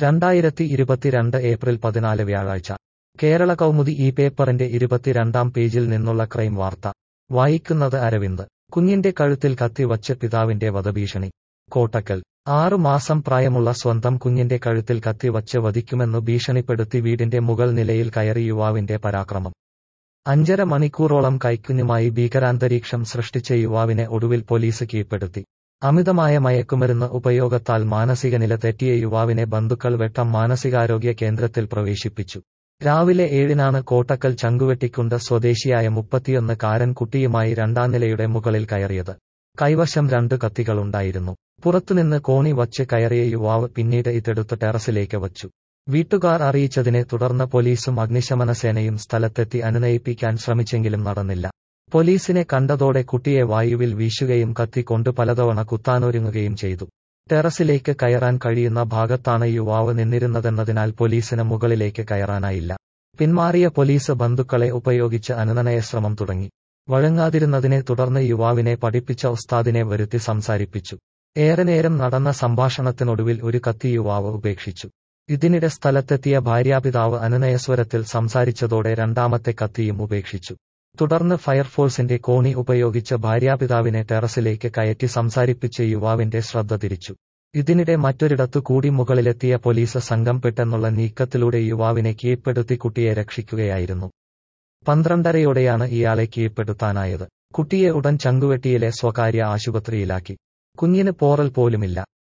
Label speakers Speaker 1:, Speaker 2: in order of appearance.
Speaker 1: രണ്ടായിരത്തി ഇരുപത്തിരണ്ട് ഏപ്രിൽ പതിനാല് വ്യാഴാഴ്ച കേരള കൗമുദി ഈ പേപ്പറിന്റെ ഇരുപത്തിരണ്ടാം പേജിൽ നിന്നുള്ള ക്രൈം വാർത്ത വായിക്കുന്നത് അരവിന്ദ് കുഞ്ഞിന്റെ കഴുത്തിൽ കത്തിവച്ച് പിതാവിന്റെ വധഭീഷണി കോട്ടക്കൽ ആറു മാസം പ്രായമുള്ള സ്വന്തം കുഞ്ഞിന്റെ കഴുത്തിൽ കത്തിവച്ച് വധിക്കുമെന്നു ഭീഷണിപ്പെടുത്തി വീടിന്റെ മുകൾ നിലയിൽ കയറി യുവാവിന്റെ പരാക്രമം അഞ്ചര മണിക്കൂറോളം കൈക്കുഞ്ഞുമായി ഭീകരാന്തരീക്ഷം സൃഷ്ടിച്ച യുവാവിനെ ഒടുവിൽ പോലീസ് കീഴ്പ്പെടുത്തി അമിതമായ മയക്കുമരുന്ന് ഉപയോഗത്താൽ മാനസിക നില തെറ്റിയ യുവാവിനെ ബന്ധുക്കൾ വെട്ടം മാനസികാരോഗ്യ കേന്ദ്രത്തിൽ പ്രവേശിപ്പിച്ചു രാവിലെ ഏഴിനാണ് കോട്ടക്കൽ ചങ്കുവെട്ടിക്കുണ്ട് സ്വദേശിയായ മുപ്പത്തിയൊന്ന് കാരൻ കുട്ടിയുമായി രണ്ടാം നിലയുടെ മുകളിൽ കയറിയത് കൈവശം രണ്ട് കത്തികളുണ്ടായിരുന്നു പുറത്തുനിന്ന് കോണി വച്ച് കയറിയ യുവാവ് പിന്നീട് ഇതെടുത്ത് ടെറസിലേക്ക് വച്ചു വീട്ടുകാർ അറിയിച്ചതിനെ തുടർന്ന് പോലീസും അഗ്നിശമന സേനയും സ്ഥലത്തെത്തി അനുനയിപ്പിക്കാൻ ശ്രമിച്ചെങ്കിലും നടന്നില്ല പോലീസിനെ കണ്ടതോടെ കുട്ടിയെ വായുവിൽ വീശുകയും കത്തിക്കൊണ്ട് പലതവണ കുത്താനൊരുങ്ങുകയും ചെയ്തു ടെറസിലേക്ക് കയറാൻ കഴിയുന്ന ഭാഗത്താണ് യുവാവ് നിന്നിരുന്നതെന്നതിനാൽ പോലീസിന് മുകളിലേക്ക് കയറാനായില്ല പിന്മാറിയ പോലീസ് ബന്ധുക്കളെ ഉപയോഗിച്ച് അനുനയശ്രമം തുടങ്ങി വഴങ്ങാതിരുന്നതിനെ തുടർന്ന് യുവാവിനെ പഠിപ്പിച്ച ഉസ്താദിനെ വരുത്തി സംസാരിപ്പിച്ചു ഏറെ നേരം നടന്ന സംഭാഷണത്തിനൊടുവിൽ ഒരു കത്തി യുവാവ് ഉപേക്ഷിച്ചു ഇതിനിടെ സ്ഥലത്തെത്തിയ ഭാര്യാപിതാവ് അനുനയസ്വരത്തിൽ സംസാരിച്ചതോടെ രണ്ടാമത്തെ കത്തിയും ഉപേക്ഷിച്ചു തുടർന്ന് ഫയർഫോഴ്സിന്റെ കോണി ഉപയോഗിച്ച് ഭാര്യാപിതാവിനെ ടെറസിലേക്ക് കയറ്റി സംസാരിപ്പിച്ച് യുവാവിന്റെ ശ്രദ്ധ തിരിച്ചു ഇതിനിടെ മറ്റൊരിടത്തു കൂടി മുകളിലെത്തിയ പോലീസ് സംഘം പെട്ടെന്നുള്ള നീക്കത്തിലൂടെ യുവാവിനെ കീഴ്പ്പെടുത്തി കുട്ടിയെ രക്ഷിക്കുകയായിരുന്നു പന്ത്രണ്ടരയോടെയാണ് ഇയാളെ കീഴ്പ്പെടുത്താനായത് കുട്ടിയെ ഉടൻ ചങ്കുവെട്ടിയിലെ സ്വകാര്യ ആശുപത്രിയിലാക്കി കുഞ്ഞിന് പോറൽ പോലുമില്ല